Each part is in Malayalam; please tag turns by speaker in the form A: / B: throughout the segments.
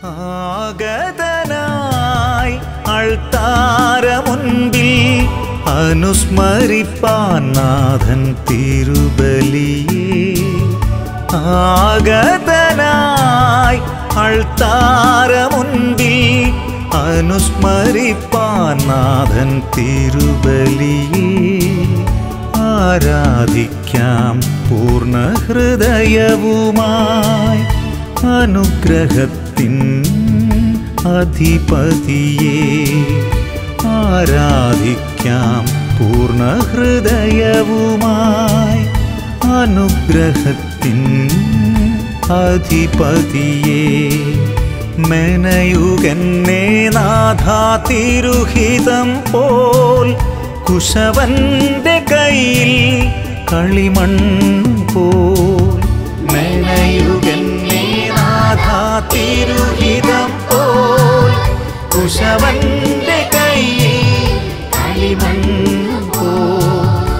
A: ആഗതനായി അൾത്താര മുൻപിൽ അനുസ്മരിപ്പാൻ നാഥൻ തിരുബലിയേ ആഗതനായി അൾത്താര മുൻപിൽ അനുസ്മരിപ്പാൻ നാഥൻ തിരുബലിയേ ആരാധിക്കാം പൂർണ്ണ ഹൃദയവുമായി അനുഗ്രഹത്തിൻ അധിപതിയെ ആരാധിക്കാം പൂർണ്ണ ഹൃദയവുമായി അനുഗ്രഹത്തിൻ അധിപതിയെ മെനയുകന്നെ നാഥാ തിരുഹിതം പോൽ കുശവന്റെ കയ്യിൽ കളിമൺ പോൽ മെനയുകന്നെ നാഥാ തിരുഹിതം പോൽ കുശവന്റെ കയ്യിൽ കളിമൺ പോൽ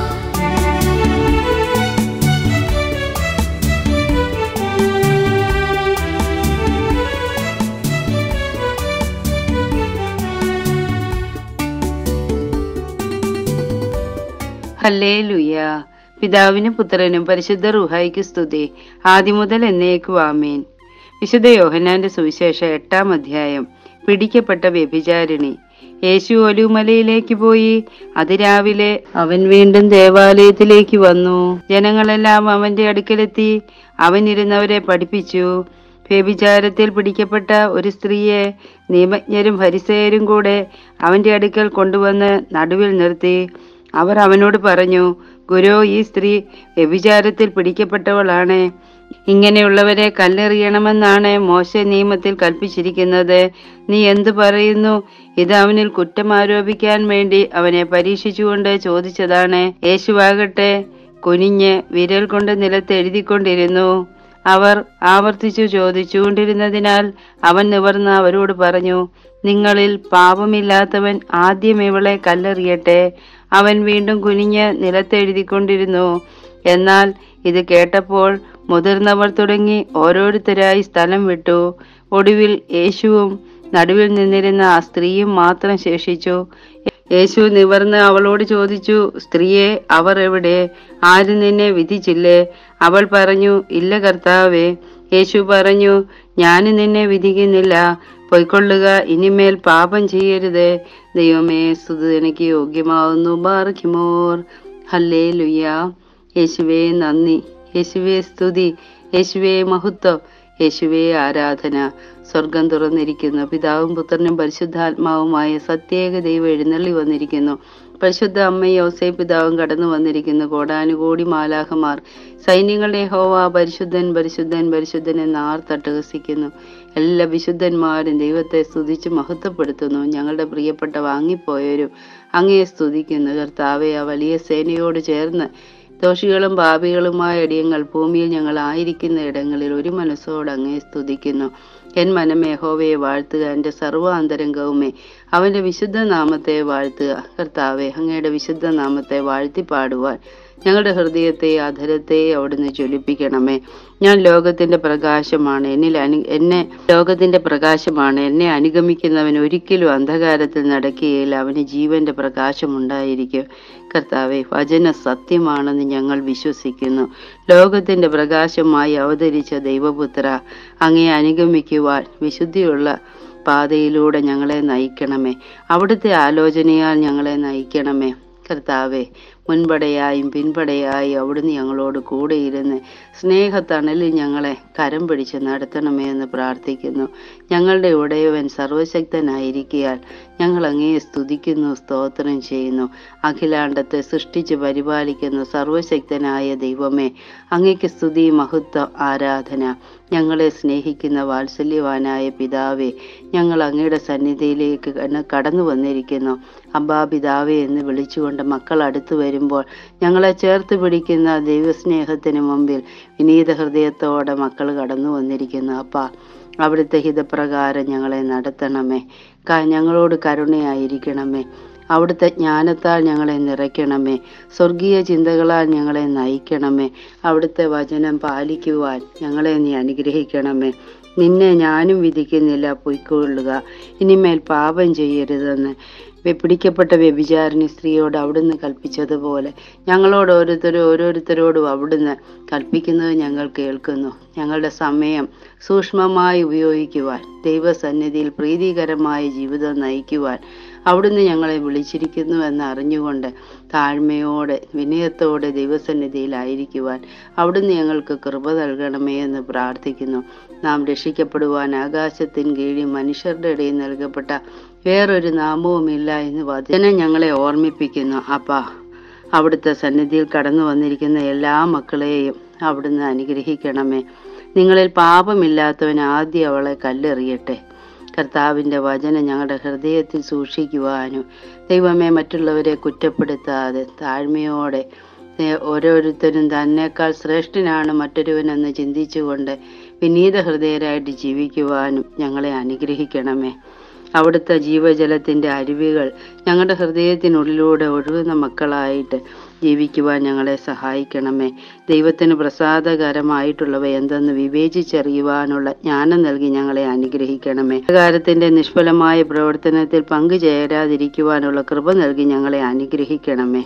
B: ഹല്ലേലൂയ പിതാവിനും പുത്രനും പരിശുദ്ധ റുഹായിക്ക് സ്തുതി ആദ്യം മുതൽ എന്നേക്കും ആമേൻ വിശുദ്ധ യോഹന്നാന്റെ സുവിശേഷ എട്ടാം അധ്യായം പിടിക്കപ്പെട്ട വ്യഭിചാരിണി യേശു ഒലുമലയിലേക്ക് പോയി അതിരാവിലെ അവൻ വീണ്ടും ദേവാലയത്തിലേക്ക് വന്നു ജനങ്ങളെല്ലാം അവന്റെ അടുക്കലെത്തി അവൻ ഇരുന്നവരെ പഠിപ്പിച്ചു വ്യഭിചാരത്തിൽ പിടിക്കപ്പെട്ട ഒരു സ്ത്രീയെ നിയമജ്ഞരും ഹരിസേരും കൂടെ അവന്റെ അടുക്കൽ കൊണ്ടുവന്ന് നടുവിൽ നിർത്തി അവർ അവനോട് പറഞ്ഞു ഗുരു ഈ സ്ത്രീ വ്യഭിചാരത്തിൽ പിടിക്കപ്പെട്ടവളാണ് ഇങ്ങനെയുള്ളവരെ കല്ലെറിയണമെന്നാണ് മോശ നിയമത്തിൽ കൽപ്പിച്ചിരിക്കുന്നത് നീ എന്തു പറയുന്നു ഇത് അവനിൽ കുറ്റം ആരോപിക്കാൻ വേണ്ടി അവനെ പരീക്ഷിച്ചുകൊണ്ട് ചോദിച്ചതാണ് യേശുവാകട്ടെ കുനിഞ്ഞ് വിരൽ കൊണ്ട് നിലത്ത് എഴുതിക്കൊണ്ടിരുന്നു അവർ ആവർത്തിച്ചു ചോദിച്ചുകൊണ്ടിരുന്നതിനാൽ അവൻ നിവർന്ന് അവരോട് പറഞ്ഞു നിങ്ങളിൽ പാപമില്ലാത്തവൻ ആദ്യം ഇവളെ കല്ലെറിയട്ടെ അവൻ വീണ്ടും കുനിഞ്ഞ് നിലത്തെഴുതിക്കൊണ്ടിരുന്നു എന്നാൽ ഇത് കേട്ടപ്പോൾ മുതിർന്നവർ തുടങ്ങി ഓരോരുത്തരായി സ്ഥലം വിട്ടു ഒടുവിൽ യേശുവും നടുവിൽ നിന്നിരുന്ന ആ സ്ത്രീയും മാത്രം ശേഷിച്ചു യേശു നിവർന്ന് അവളോട് ചോദിച്ചു സ്ത്രീയെ അവർ എവിടെ ആരും നിന്നെ വിധിച്ചില്ലേ അവൾ പറഞ്ഞു ഇല്ല കർത്താവേ യേശു പറഞ്ഞു ഞാൻ നിന്നെ വിധിക്കുന്നില്ല പൊയ്ക്കൊള്ളുക ഇനിമേൽ പാപം ചെയ്യരുത് ദൈവമേ സ്തുതി എനിക്ക് യോഗ്യമാവുന്നു ബാർക്കിമോർ ഹല്ലേ ലുയ്യ യേശുവേ നന്ദി യേശുവേ സ്തുതി യേശുവേ മഹത്വം യേശുവേ ആരാധന സ്വർഗം തുറന്നിരിക്കുന്നു പിതാവും പുത്രനും പരിശുദ്ധാത്മാവുമായ സത്യേക ദൈവം എഴുന്നള്ളി വന്നിരിക്കുന്നു പരിശുദ്ധ അമ്മയും യോസേ പിതാവും കടന്നു വന്നിരിക്കുന്നു കോടാനുകോടി മാലാഹമാർ സൈന്യങ്ങളുടെ ഹോവ പരിശുദ്ധൻ പരിശുദ്ധൻ പരിശുദ്ധൻ എന്ന് ആർ തട്ടഹസിക്കുന്നു എല്ലാ വിശുദ്ധന്മാരും ദൈവത്തെ സ്തുതിച്ച് മഹത്വപ്പെടുത്തുന്നു ഞങ്ങളുടെ പ്രിയപ്പെട്ട വാങ്ങിപ്പോയവരും അങ്ങയെ സ്തുതിക്കുന്നു കർത്താവെ ആ വലിയ സേനയോട് ചേർന്ന് ദോഷികളും പാപികളുമായ ഇടയങ്ങൾ ഭൂമിയിൽ ഞങ്ങൾ ആയിരിക്കുന്ന ഇടങ്ങളിൽ ഒരു മനസ്സോട് അങ്ങയെ സ്തുതിക്കുന്നു എൻ മനമേ ഹോവയെ വാഴ്ത്തുക എൻ്റെ സർവാന്തരംഗവുമേ അവൻ്റെ വിശുദ്ധ നാമത്തെ വാഴ്ത്തുക കർത്താവെ അങ്ങയുടെ വിശുദ്ധ നാമത്തെ വാഴ്ത്തി പാടുവാൻ ഞങ്ങളുടെ ഹൃദയത്തെ അധരത്തെ അവിടുന്ന് ജ്വലിപ്പിക്കണമേ ഞാൻ ലോകത്തിന്റെ പ്രകാശമാണ് എന്നിൽ അനു എന്നെ ലോകത്തിന്റെ പ്രകാശമാണ് എന്നെ അനുഗമിക്കുന്നവൻ ഒരിക്കലും അന്ധകാരത്തിൽ നടക്കുകയില്ല അവന് ജീവന്റെ പ്രകാശം ഉണ്ടായിരിക്കും കർത്താവെ വചന സത്യമാണെന്ന് ഞങ്ങൾ വിശ്വസിക്കുന്നു ലോകത്തിന്റെ പ്രകാശമായി അവതരിച്ച ദൈവപുത്ര അങ്ങയെ അനുഗമിക്കുവാൻ വിശുദ്ധിയുള്ള പാതയിലൂടെ ഞങ്ങളെ നയിക്കണമേ അവിടുത്തെ ആലോചനയാൽ ഞങ്ങളെ നയിക്കണമേ കർത്താവെ മുൻപടയായും പിൻപടയായും അവിടുന്ന് ഞങ്ങളോട് കൂടെയിരുന്ന് സ്നേഹത്തണലിൽ ഞങ്ങളെ കരം പിടിച്ച് നടത്തണമേ എന്ന് പ്രാർത്ഥിക്കുന്നു ഞങ്ങളുടെ ഉടയവൻ സർവശക്തനായിരിക്കിയാൽ ഞങ്ങൾ അങ്ങയെ സ്തുതിക്കുന്നു സ്തോത്രം ചെയ്യുന്നു അഖിലാണ്ടത്തെ സൃഷ്ടിച്ച് പരിപാലിക്കുന്ന സർവശക്തനായ ദൈവമേ അങ്ങയ്ക്ക് സ്തുതി മഹത്വം ആരാധന ഞങ്ങളെ സ്നേഹിക്കുന്ന വാത്സല്യവാനായ പിതാവേ ഞങ്ങൾ അങ്ങയുടെ സന്നിധിയിലേക്ക് കട- കടന്നു വന്നിരിക്കുന്നു അബ്ബാ പിതാവേ എന്ന് വിളിച്ചുകൊണ്ട് മക്കൾ അടുത്തു വരുമ്പോൾ ഞങ്ങളെ ചേർത്ത് പിടിക്കുന്ന ദൈവസ്നേഹത്തിന് മുമ്പിൽ വിനീത ഹൃദയത്തോടെ മക്കൾ കടന്നു വന്നിരിക്കുന്നു അപ്പാ അവിടുത്തെ ഹിതപ്രകാരം ഞങ്ങളെ നടത്തണമേ ക- ഞങ്ങളോട് കരുണയായിരിക്കണമേ അവിടുത്തെ ജ്ഞാനത്താൽ ഞങ്ങളെ നിറയ്ക്കണമേ സ്വർഗീയ ചിന്തകളാൽ ഞങ്ങളെ നയിക്കണമേ അവിടുത്തെ വചനം പാലിക്കുവാൻ ഞങ്ങളെ നീ അനുഗ്രഹിക്കണമേ നിന്നെ ഞാനും വിധിക്കുന്നില്ല പൊയ്ക്കൊള്ളുക ഇനിമേൽ പാപം ചെയ്യരുതെന്ന് വെ- പിടിക്കപ്പെട്ട വ്യഭിചാരിണി സ്ത്രീയോട് അവിടുന്ന് കൽപ്പിച്ചതുപോലെ ഞങ്ങളോട് ഓരോരുത്തരും ഓരോരുത്തരോടും അവിടുന്ന് കൽപ്പിക്കുന്നത് ഞങ്ങൾ കേൾക്കുന്നു ഞങ്ങളുടെ സമയം സൂക്ഷ്മമായി ഉപയോഗിക്കുവാൻ ദൈവസന്നിധിയിൽ പ്രീതികരമായ ജീവിതം നയിക്കുവാൻ അവിടുന്ന് ഞങ്ങളെ വിളിച്ചിരിക്കുന്നു എന്ന് അറിഞ്ഞുകൊണ്ട് താഴ്മയോടെ വിനയത്തോടെ ദൈവസന്നിധിയിലായിരിക്കുവാൻ അവിടുന്ന് ഞങ്ങൾക്ക് കൃപ നൽകണമേ എന്ന് പ്രാർത്ഥിക്കുന്നു നാം രക്ഷിക്കപ്പെടുവാൻ ആകാശത്തിൻ കീഴിൽ മനുഷ്യരുടെ ഇടയിൽ നൽകപ്പെട്ട വേറൊരു നാമവുമില്ല എന്ന് വചനം ഞങ്ങളെ ഓർമ്മിപ്പിക്കുന്നു അപ്പാ അവിടുത്തെ സന്നിധിയിൽ കടന്നു വന്നിരിക്കുന്ന എല്ലാ മക്കളെയും അവിടുന്ന് അനുഗ്രഹിക്കണമേ നിങ്ങളിൽ പാപമില്ലാത്തവൻ ആദ്യം അവളെ കല്ലെറിയട്ടെ കർത്താവിൻ്റെ വചനം ഞങ്ങളുടെ ഹൃദയത്തിൽ സൂക്ഷിക്കുവാനും ദൈവമേ മറ്റുള്ളവരെ കുറ്റപ്പെടുത്താതെ താഴ്മയോടെ ഏ, ഓരോരുത്തരും തന്നേക്കാൾ ശ്രേഷ്ഠനാണ് മറ്റൊരുവനെന്ന് ചിന്തിച്ചുകൊണ്ട് വിനീത ഹൃദയരായിട്ട് ജീവിക്കുവാനും ഞങ്ങളെ അനുഗ്രഹിക്കണമേ അവിടുത്തെ ജീവജലത്തിൻ്റെ അരുവികൾ ഞങ്ങളുടെ ഹൃദയത്തിനുള്ളിലൂടെ ഒഴുകുന്ന മക്കളായിട്ട് ജീവിക്കുവാൻ ഞങ്ങളെ സഹായിക്കണമേ ദൈവത്തിന് പ്രസാദകരമായിട്ടുള്ളവ എന്തെന്ന് വിവേചിച്ചറിയുവാനുള്ള ജ്ഞാനം നൽകി ഞങ്ങളെ അനുഗ്രഹിക്കണമേ കാര്യത്തിൻ്റെ നിഷ്ഫലമായ പ്രവർത്തനത്തിൽ പങ്കുചേരാതിരിക്കുവാനുള്ള കൃപ നൽകി ഞങ്ങളെ അനുഗ്രഹിക്കണമേ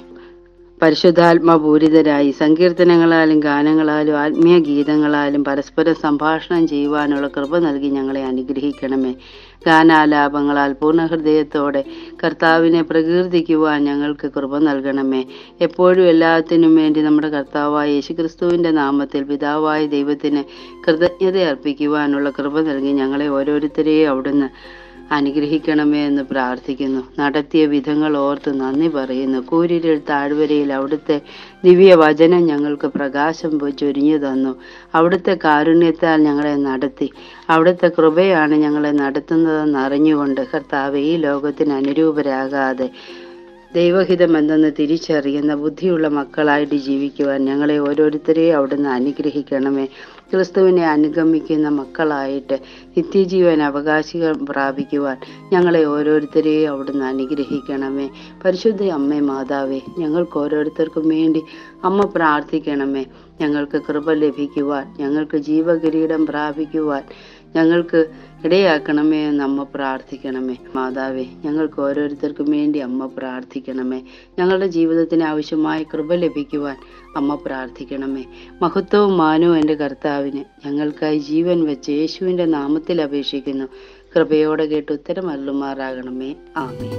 B: പരിശുദ്ധാത്മപൂരിതരായി സങ്കീർത്തനങ്ങളാലും ഗാനങ്ങളാലും ആത്മീയ ഗീതങ്ങളാലും പരസ്പരം സംഭാഷണം ചെയ്യുവാനുള്ള കൃപ നൽകി ഞങ്ങളെ അനുഗ്രഹിക്കണമേ ഗാനാലാപങ്ങളാൽ പൂർണ്ണഹൃദയത്തോടെ കർത്താവിനെ പ്രകീർത്തിക്കുവാൻ ഞങ്ങൾക്ക് കൃപ നൽകണമേ എപ്പോഴും എല്ലാത്തിനും വേണ്ടി നമ്മുടെ കർത്താവായ യേശുക്രിസ്തുവിൻ്റെ നാമത്തിൽ പിതാവായ ദൈവത്തിന് കൃതജ്ഞത അർപ്പിക്കുവാനുള്ള കൃപ നൽകി ഞങ്ങളെ ഓരോരുത്തരെയും അവിടുന്ന് അനുഗ്രഹിക്കണമേ എന്ന് പ്രാർത്ഥിക്കുന്നു നടത്തിയ വിധങ്ങൾ ഓർത്ത് നന്ദി പറയുന്നു കൂരിരിൽ താഴ്വരയിൽ അവിടുത്തെ ദിവ്യ വചനം ഞങ്ങൾക്ക് പ്രകാശം പോയി ചൊരിഞ്ഞു തന്നു അവിടുത്തെ കാരുണ്യത്താൽ ഞങ്ങളെ നടത്തി അവിടുത്തെ കൃപയാണ് ഞങ്ങളെ നടത്തുന്നതെന്ന് അറിഞ്ഞുകൊണ്ട് കർത്താവ് ഈ ലോകത്തിന് അനുരൂപരാകാതെ ദൈവഹിതം എന്തെന്ന് തിരിച്ചറിയുന്ന ബുദ്ധിയുള്ള മക്കളായിട്ട് ജീവിക്കുവാൻ ഞങ്ങളെ ഓരോരുത്തരെയും അവിടുന്ന് അനുഗ്രഹിക്കണമേ ക്രിസ്തുവിനെ അനുഗമിക്കുന്ന മക്കളായിട്ട് നിത്യജീവൻ അവകാശികൾ പ്രാപിക്കുവാൻ ഞങ്ങളെ ഓരോരുത്തരെയും അവിടുന്ന് അനുഗ്രഹിക്കണമേ പരിശുദ്ധ അമ്മേ മാതാവേ ഞങ്ങൾക്ക് ഓരോരുത്തർക്കും വേണ്ടി അമ്മ പ്രാർത്ഥിക്കണമേ ഞങ്ങൾക്ക് കൃപ ലഭിക്കുവാൻ ഞങ്ങൾക്ക് ജീവകിരീടം പ്രാപിക്കുവാൻ ഞങ്ങൾക്ക് ഇടയാക്കണമേ എന്ന് അമ്മ പ്രാർത്ഥിക്കണമേ മാതാവേ ഞങ്ങൾക്ക് ഓരോരുത്തർക്കും വേണ്ടി അമ്മ പ്രാർത്ഥിക്കണമേ ഞങ്ങളുടെ ജീവിതത്തിന് ആവശ്യമായ കൃപ ലഭിക്കുവാൻ അമ്മ പ്രാർത്ഥിക്കണമേ മഹത്വവും മാനവും എൻ്റെ കർത്താവിന് ഞങ്ങൾക്കായി ജീവൻ വെച്ച് യേശുവിൻ്റെ നാമത്തിൽ അപേക്ഷിക്കുന്നു കൃപയോടെ കേട്ട് ഉത്തരം അരുളുമാറാകണമേ ആമേ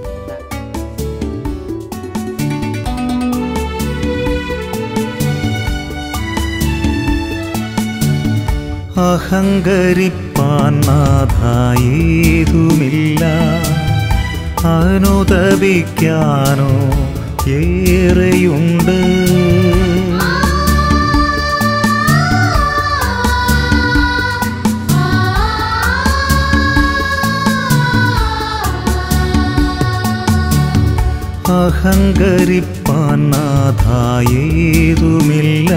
A: അഹങ്കരിപ്പാൻ നാഥായേതുമില്ല അനുതപിക്കാനോ ഏറെയുണ്ട് അഹങ്കരിപ്പാൻ നാഥായേതുമില്ല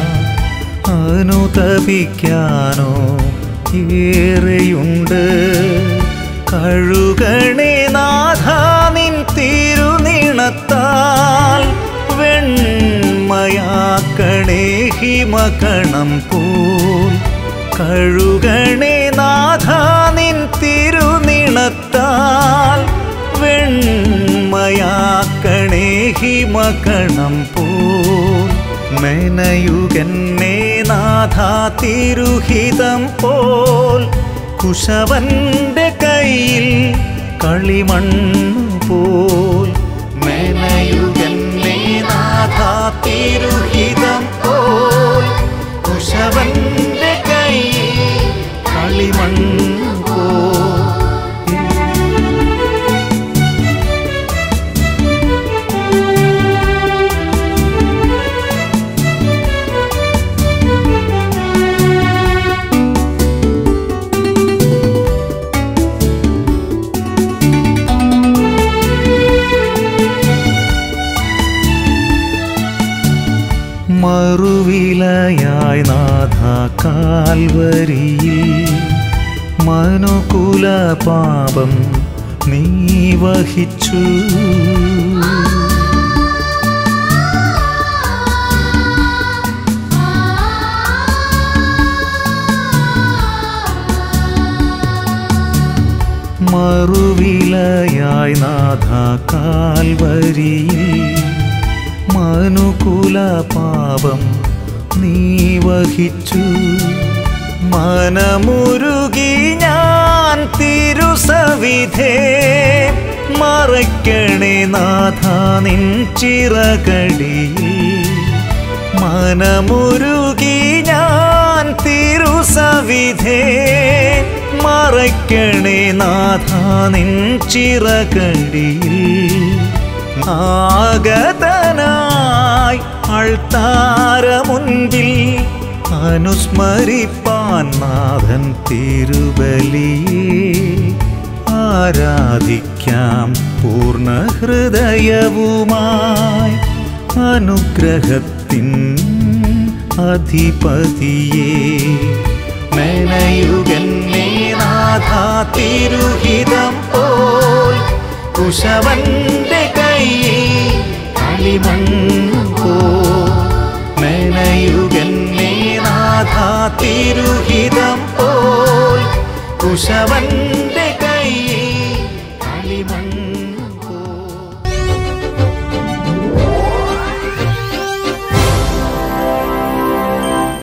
A: അനുതപിക്കാനോ ഏറെയുണ്ട് കഴുകണേ നാഥ നിൻ തിരുനിണത്താൽ വെണ്മയാക്കണേ ഹിമകണം പോൽ കഴുകണേ നാഥ നിൻ തിരുനിണത്താൽ വെണ്മയാക്കണേ ഹിമകണം പോൽ മെനയുകന്നേ നാഥ തിരുഹിതം പോൽ കുശവന്റെ കയ്യിൽ കളിമണ്ണ് പോൽ മെനയുകന്നേ നാഥ തിരുഹിതം പോൽ കുശവന്റെ കയ്യിൽ കളിമണ്ണ് പോൽ മറുവിലയായി നാഥ കാൽവരിയിൽ മനുകുല പാപം നീ വഹിച്ചു മറുവിലയായി നാഥ കാൽവരിയിൽ മനുകുല പാപം നീ വഹിച്ചു മനമുരുകി ഞാൻ തിരുസവിധേ മറയ്ക്കണേ നാഥ നിൻ ചിറകടിയിൽ മനമുരുകി ഞാൻ തിരുസവിധേ മറയ്ക്കണേ നാഥ നിൻ ചിറകടിയിൽ ആഗതനായി അൾത്താര മുൻപിൽ അനുസ്മരിപ്പാൻ നാഥൻ തിരുബലിയെ ആരാധിക്കാം പൂർണ്ണ ഹൃദയവുമായി അനുഗ്രഹത്തിൻ അധിപതിയെ മെനയുകന്നേ നാഥ തിരുഹിതം പോൽ കുശവന്റെ കയ്യിൽ കളിമണ്ണു പോ മെനയുകന്നേ നാഥ തിരുഹിതം പോൽ കുശവന്റെ